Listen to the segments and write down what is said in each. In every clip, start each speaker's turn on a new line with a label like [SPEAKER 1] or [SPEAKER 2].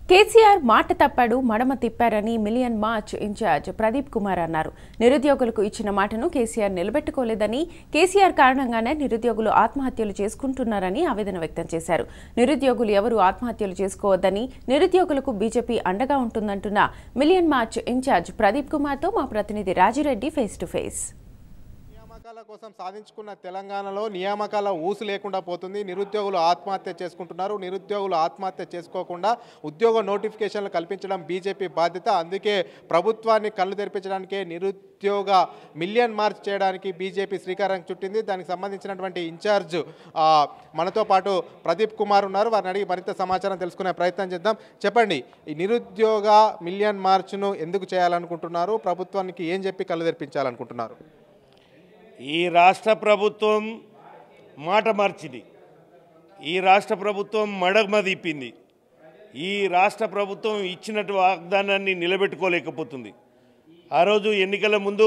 [SPEAKER 1] కేసీఆర్ మాట తప్పాడు మడమ తిప్పారని million march incharge Pradeep Kumar అన్నారు నిరుద్యోగులకు ఇచ్చిన మాటను కేసీఆర్ నిలబెట్టుకోలేదని కేసీఆర్ కారణంగానే నిరుద్యోగులు ఆత్మహత్యలు చేసుకుంటున్నారని ఆవేదన వ్యక్తం చేశారు నిరుద్యోగులు ఎవరు ఆత్మహత్యలు చేసుకోవద్దని నిరుద్యోగులకు బీజేపీ అండగా ఉంటుందంటున్న మిలియన్ మార్చ్ ఇన్ఛార్జ్ ప్రదీప్ కుమార్తో మా ప్రతినిధి రాజిరెడ్డి ఫేస్ టు ఫేస్
[SPEAKER 2] నియామకాల కోసం సాధించుకున్న తెలంగాణలో నియామకాల ఊసు లేకుండా పోతుంది నిరుద్యోగులు ఆత్మహత్య చేసుకుంటున్నారు నిరుద్యోగులు ఆత్మహత్య చేసుకోకుండా ఉద్యోగ నోటిఫికేషన్లు కల్పించడం బీజేపీ బాధ్యత అందుకే ప్రభుత్వాన్ని కళ్ళు తెరిపించడానికే నిరుద్యోగ మిలియన్ మార్చ్ చేయడానికి బీజేపీ శ్రీకారం చుట్టింది దానికి సంబంధించినటువంటి ఇన్ఛార్జ్ ఆ, మనతో పాటు ప్రదీప్ కుమార్ ఉన్నారు వారిని అడిగి మరింత సమాచారం తెలుసుకునే ప్రయత్నం చేద్దాం చెప్పండి ఈ నిరుద్యోగ మిలియన్ మార్చ్ను ఎందుకు చేయాలనుకుంటున్నారు ప్రభుత్వానికి ఏం చెప్పి కళ్ళు తెరిపించాలనుకుంటున్నారు
[SPEAKER 3] ఈ రాష్ట్ర ప్రభుత్వం మాట మార్చింది ఈ రాష్ట్ర ప్రభుత్వం మడమ తిప్పింది ఈ రాష్ట్ర ప్రభుత్వం ఇచ్చినట్టు వాగ్దానాన్ని నిలబెట్టుకోలేకపోతుంది ఆ రోజు ఎన్నికల ముందు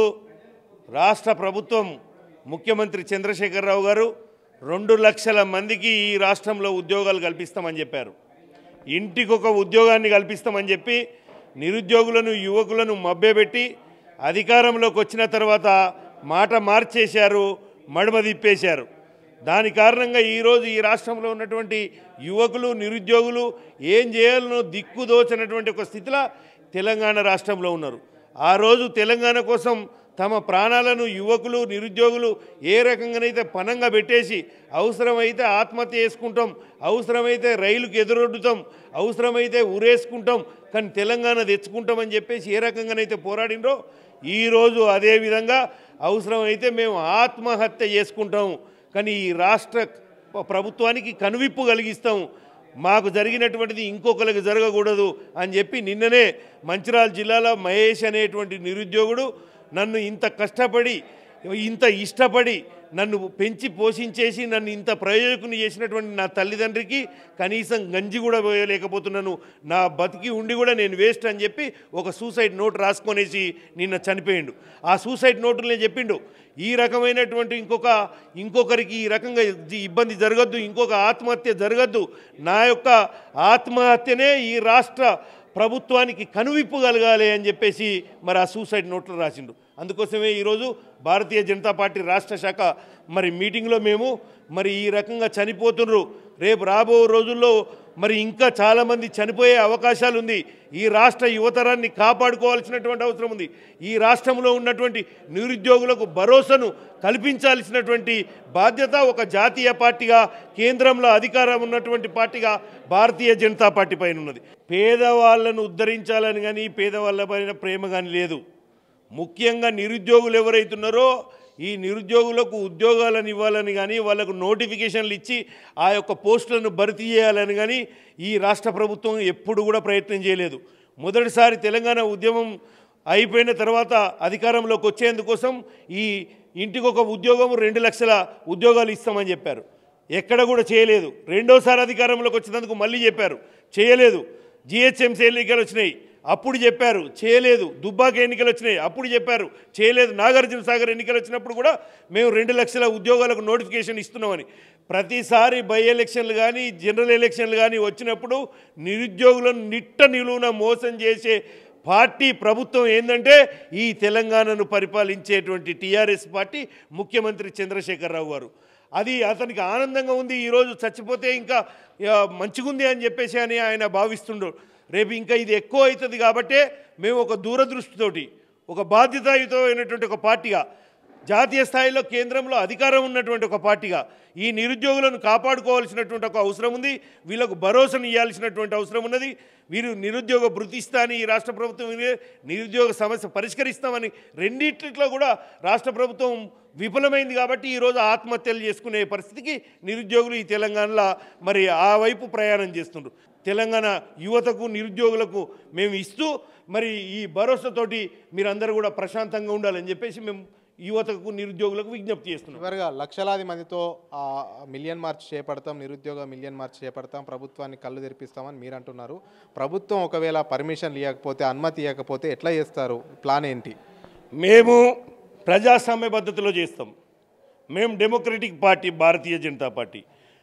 [SPEAKER 3] రాష్ట్ర ప్రభుత్వం ముఖ్యమంత్రి చంద్రశేఖరరావు గారు రెండు లక్షల మందికి ఈ రాష్ట్రంలో ఉద్యోగాలు కల్పిస్తామని చెప్పారు ఇంటికి ఒక ఉద్యోగాన్ని కల్పిస్తామని చెప్పి నిరుద్యోగులను యువకులను మభ్యపెట్టి అధికారంలోకి వచ్చిన తర్వాత మాట మార్చేశారు మడమ తిప్పేశారు దాని కారణంగా ఈరోజు ఈ రాష్ట్రంలో ఉన్నటువంటి యువకులు నిరుద్యోగులు ఏం చేయాలనో దిక్కుదోచినటువంటి ఒక స్థితిలో తెలంగాణ రాష్ట్రంలో ఉన్నారు ఆ రోజు తెలంగాణ కోసం తమ ప్రాణాలను యువకులు నిరుద్యోగులు ఏ రకంగానైతే పనంగా పెట్టేసి అవసరమైతే ఆత్మహత్య చేసుకుంటాం అవసరమైతే రైలుకు ఎదురొడ్డుతాం అవసరమైతే ఉరేసుకుంటాం కానీ తెలంగాణ తెచ్చుకుంటామని చెప్పేసి ఏ రకంగానైతే పోరాడినరో ఈరోజు అదే విధంగా అవసరమైతే మేము ఆత్మహత్య చేసుకుంటాం కానీ ఈ రాష్ట్ర ప్రభుత్వానికి కనువిప్పు కలిగిస్తాం మాకు జరిగినటువంటిది ఇంకొకరికి జరగకూడదు అని చెప్పి నిన్ననే మంచిర్యాల జిల్లాలో మహేష్ అనేటువంటి నిరుద్యోగుడు నన్ను ఇంత కష్టపడి ఇంత ఇష్టపడి నన్ను పెంచి పోషించేసి నన్ను ఇంత ప్రయోజకుని చేసినటువంటి నా తల్లిదండ్రికి కనీసం గంజి కూడా పోయలేకపోతున్నాను నా బతికి ఉండి కూడా నేను వేస్ట్ అని చెప్పి ఒక సూసైడ్ నోట్ రాసుకొనేసి నిన్న చనిపోయిండు ఆ సూసైడ్ నోటులనే చెప్పిండు ఈ రకమైనటువంటి ఇంకొక ఇంకొకరికి ఈ రకంగా జి- ఇబ్బంది జరగద్దు ఇంకొక ఆత్మహత్య జరగద్దు నా యొక్క ఆత్మహత్యనే ఈ రాష్ట్ర ప్రభుత్వానికి కనువిప్పు కలగాలి అని చెప్పేసి మరి ఆ సూసైడ్ నోట్లో రాసిండు అందుకోసమే ఈరోజు భారతీయ జనతా పార్టీ రాష్ట్ర శాఖ మరి మీటింగ్లో మేము మరి ఈ రకంగా చనిపోతున్నారు రేపు రాబో రోజుల్లో మరి ఇంకా చాలామంది చనిపోయే అవకాశాలు ఉంది ఈ రాష్ట్ర యువతరాన్ని కాపాడుకోవాల్సినటువంటి అవసరం ఉంది ఈ రాష్ట్రంలో ఉన్నటువంటి నిరుద్యోగులకు భరోసాను కల్పించాల్సినటువంటి బాధ్యత ఒక జాతీయ పార్టీగా కేంద్రంలో అధికారం ఉన్నటువంటి పార్టీగా భారతీయ జనతా పార్టీ పైన ఉన్నది పేదవాళ్ళను ఉద్ధరించాలని కానీ పేదవాళ్ళ పైన ప్రేమ కానీ లేదు ముఖ్యంగా నిరుద్యోగులు ఎవరైతున్నారో ఈ నిరుద్యోగులకు ఉద్యోగాలను ఇవ్వాలని కానీ వాళ్ళకు నోటిఫికేషన్లు ఇచ్చి ఆ యొక్క పోస్టులను భర్తీ చేయాలని కానీ ఈ రాష్ట్ర ప్రభుత్వం ఎప్పుడు కూడా ప్రయత్నం చేయలేదు మొదటిసారి తెలంగాణ ఉద్యమం అయిపోయిన తర్వాత అధికారంలోకి వచ్చేందుకోసం ఈ ఇంటికి ఒక ఉద్యోగం రెండు లక్షల ఉద్యోగాలు ఇస్తామని చెప్పారు ఎక్కడ కూడా చేయలేదు రెండోసారి అధికారంలోకి వచ్చినందుకు మళ్ళీ చెప్పారు చేయలేదు జిహెచ్ఎంసీ ఎన్నికలు వచ్చినాయి అప్పుడు చెప్పారు చేయలేదు దుబ్బాక ఎన్నికలు వచ్చినాయి అప్పుడు చెప్పారు చేయలేదు నాగార్జున సాగర్ ఎన్నికలు వచ్చినప్పుడు కూడా మేము రెండు లక్షల ఉద్యోగాలకు నోటిఫికేషన్ ఇస్తున్నామని ప్రతిసారి బై ఎలక్షన్లు కానీ జనరల్ ఎలక్షన్లు కానీ వచ్చినప్పుడు నిరుద్యోగులను నిట్ట నిలువున మోసం చేసే పార్టీ ప్రభుత్వం ఏంటంటే ఈ తెలంగాణను పరిపాలించేటువంటి టీఆర్ఎస్ పార్టీ ముఖ్యమంత్రి చంద్రశేఖరరావు గారు అది అతనికి ఆనందంగా ఉంది ఈరోజు చచ్చిపోతే ఇంకా ఆ, మంచిగుంది అని చెప్పేసి అని ఆయన భావిస్తుండ్రు రేపు ఇంకా ఇది ఎక్కువ అవుతుంది కాబట్టే మేము ఒక దూరదృష్టితోటి ఒక బాధ్యతాయుతమైనటువంటి ఒక పార్టీగా జాతీయ స్థాయిలో కేంద్రంలో అధికారం ఉన్నటువంటి ఒక పార్టీగా ఈ నిరుద్యోగులను కాపాడుకోవాల్సినటువంటి ఒక అవసరం ఉంది వీళ్ళకు భరోసాను ఇవ్వాల్సినటువంటి అవసరం ఉన్నది వీరు నిరుద్యోగ భృతి ఇస్తా అని ఈ రాష్ట్ర ప్రభుత్వం ఇదే నిరుద్యోగ సమస్య పరిష్కరిస్తామని రెండిట్లో కూడా రాష్ట్ర ప్రభుత్వం విఫలమైంది కాబట్టి ఈరోజు ఆత్మహత్యలు చేసుకునే పరిస్థితికి నిరుద్యోగులు ఈ తెలంగాణలో మరి ఆ వైపు ప్రయాణం చేస్తుండ్రు తెలంగాణ యువతకు నిరుద్యోగులకు మేము ఇస్తూ మరి ఈ భరోసాతోటి మీరందరూ కూడా ప్రశాంతంగా ఉండాలని చెప్పేసి మేము యువతకు నిరుద్యోగులకు విజ్ఞప్తి చేస్తున్నాం
[SPEAKER 2] చివరిగా లక్షలాది మందితో ఆ మిలియన్ మార్చ్ చేపడతాం నిరుద్యోగ మిలియన్ మార్చ్ చేపడతాం ప్రభుత్వాన్ని కళ్ళు తెరిపిస్తామని మీరు అంటున్నారు ప్రభుత్వం ఒకవేళ పర్మిషన్ ఇవ్వకపోతే అనుమతి ఇవ్వకపోతే ఎట్లా చేస్తారు ప్లాన్ ఏంటి
[SPEAKER 3] మేము ప్రజాస్వామ్య పద్ధతిలో చేస్తాం మేము democratic party Bharatiya Janata party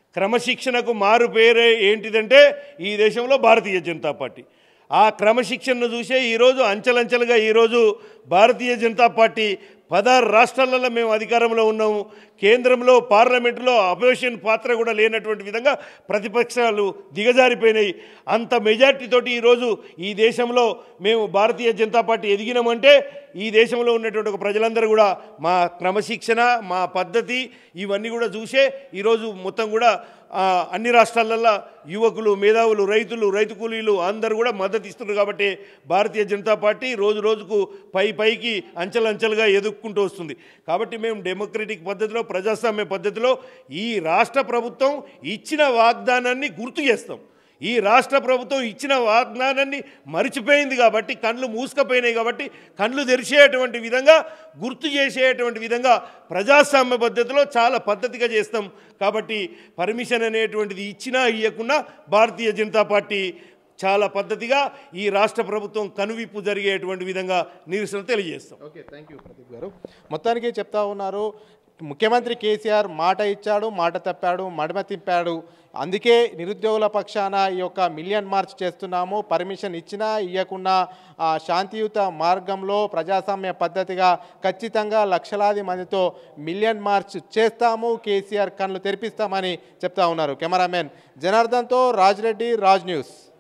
[SPEAKER 3] క్రమశిక్షణకు మారు పేరే ఏంటిదంటే ఈ దేశంలో భారతీయ జనతా పార్టీ ఆ క్రమశిక్షణను చూసే ఈరోజు అంచెలంచెలుగా ఈరోజు భారతీయ జనతా పార్టీ పదహారు రాష్ట్రాలలో మేము అధికారంలో ఉన్నాము కేంద్రంలో పార్లమెంటులో అపోజిషన్ పాత్ర కూడా లేనటువంటి విధంగా ప్రతిపక్షాలు దిగజారిపోయినాయి అంత మెజార్టీతోటి ఈరోజు ఈ దేశంలో మేము భారతీయ జనతా పార్టీ ఎదిగినామంటే ఈ దేశంలో ఉన్నటువంటి ఒక ప్రజలందరూ కూడా మా క్రమశిక్షణ మా పద్ధతి ఇవన్నీ కూడా చూసే ఈరోజు మొత్తం కూడా ఆ, అన్ని రాష్ట్రాలల్లో యువకులు మేధావులు రైతులు రైతు కూలీలు అందరూ కూడా మద్దతు ఇస్తున్నారు కాబట్టి భారతీయ జనతా పార్టీ రోజు రోజుకు పై పైకి అంచెలంచెలుగా ఎదుక్కుంటూ వస్తుంది కాబట్టి మేము డెమోక్రటిక్ పద్ధతిలో ప్రజాస్వామ్య పద్ధతిలో ఈ రాష్ట్ర ప్రభుత్వం ఇచ్చిన వాగ్దానాన్ని గుర్తు చేస్తాం ఈ రాష్ట్ర ప్రభుత్వం ఇచ్చిన వాగ్దానాన్ని మరిచిపోయింది కాబట్టి కళ్ళు మూసుకపోయినాయి కాబట్టి కళ్ళు తెరిచేటువంటి విధంగా గుర్తు చేసేటువంటి విధంగా ప్రజాస్వామ్య పద్ధతిలో చాలా పద్ధతిగా చేస్తాం కాబట్టి పర్మిషన్ అనేటువంటిది ఇచ్చినా ఇవ్వకున్నా భారతీయ జనతా పార్టీ చాలా పద్ధతిగా ఈ రాష్ట్ర ప్రభుత్వం కనువిప్పు జరిగేటువంటి విధంగా నిరసన తెలియజేస్తాం
[SPEAKER 2] ఓకే థ్యాంక్ యూ ప్రదీప్ గారు మొత్తానికి చెప్తా ఉన్నారు ముఖ్యమంత్రి కేసీఆర్ మాట ఇచ్చాడు మాట తప్పాడు మడమ తిప్పాడు అందుకే నిరుద్యోగుల పక్షాన ఈ యొక్క మిలియన్ మార్చ్ చేస్తున్నాము పర్మిషన్ ఇచ్చినా ఇవ్వకున్నా ఆ, శాంతియుత మార్గంలో ప్రజాస్వామ్య పద్ధతిగా ఖచ్చితంగా లక్షలాది మందితో మిలియన్ మార్చ్ చేస్తాము కేసీఆర్ కళ్ళు తెరిపిస్తామని చెప్తా ఉన్నారు కెమెరామెన్ జనార్దన్తో రాజ్రెడ్డి రాజ్ న్యూస్